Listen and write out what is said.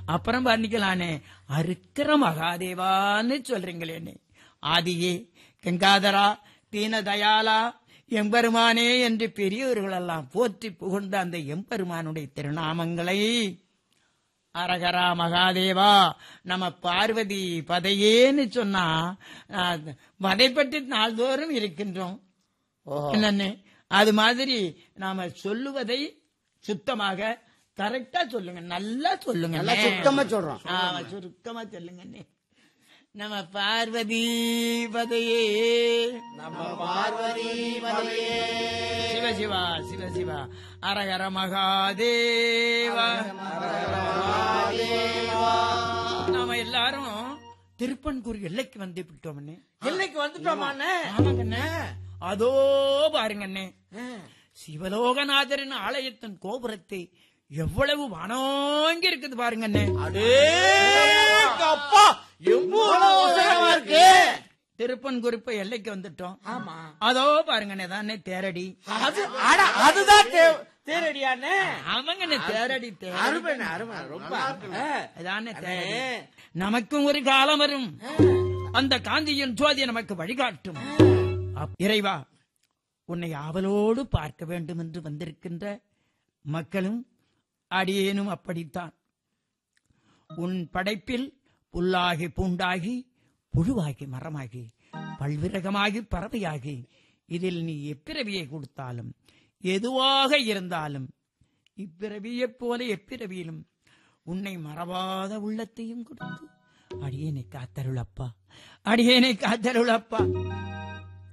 அப்புறம் வர்ணிக்கலானே அருக்கிற மகாதேவான்னு சொல்றீங்களேனே ஆதியே கங்காதரா தீனதயாலா எம்பெருமானே என்று பெரியவர்களெல்லாம் போற்றி புகழ்ந்த அந்த எம்பெருமானுடைய திருநாமங்களை அரகரா மகாதேவா நம்ம பார்வதி பதையேன்னு சொன்னா அஹ், வதை பற்றி நாள்தோறும் இருக்கின்றோம் ஓஹோ என்னன்னு அது மாதிரி நாம சொல்லுவதை சுத்தமாக கரெக்டா சொல்லுங்க நல்லா சொல்லுங்க நல்லா சுத்தமா சொல்றோம். ஆமா சுருக்கமா சொல்லுங்க நம்ம பார்வதி பதையே நம்ம பார்வதி மலையே சிவ சிவா சிவ சிவா அரகர மகாதேவா நாம எல்லாரும் திருப்பன்கூர் எல்லைக்கு வந்து விட்டோம்னே எல்லைக்கு வந்துட்டோமாண்ணே ஆமாங்கண்ணே அதோ பாருங்கண்ணே சிவலோகநாதரின் ஆலயத்தின் கோபுரத்தை எவ்வளவு வனோங்கி இருக்குது பாருங்கண்ணே அடே அப்பா எவ்வளவு அவசரமா இருக்கு திருப்பன் குறிப்பு எல்லைக்கு வந்துட்டோம் ஆமா அதோ பாருங்கண்ணே தானே தேரடி அது அட அதுதான் தே- தேரடியாண்ணே ஆமாங்கண்ணே தேரடி தேரடி அருமைண்ணே அருமை ரொம்ப ஆ. அதானே அண்ணே. தேரடி நமக்கும் ஒரு காலம் வரும் அந்த காந்தியின் ஜோதி நமக்கு வழிகாட்டும் அப்- இறைவா உன்னை ஆவலோடு பார்க்க வேண்டும் என்று வந்திருக்கின்ற மக்களும் அடியேனும் அப்படித்தான் உன் படைப்பில் புல்லாகி பூண்டாகி புழுவாகி மரமாகி பல்விரகமாகி பறவையாகி இதில் நீ எப்பிறவியை கொடுத்தாலும் எதுவாக இருந்தாலும் இப்பிறவியைப் போல எப்பிறவியிலும் உன்னை மறவாத உள்ளத்தையும் கொடுத்து அடியேனை காத்தருளப்பா அடியேனை காத்தருளப்பா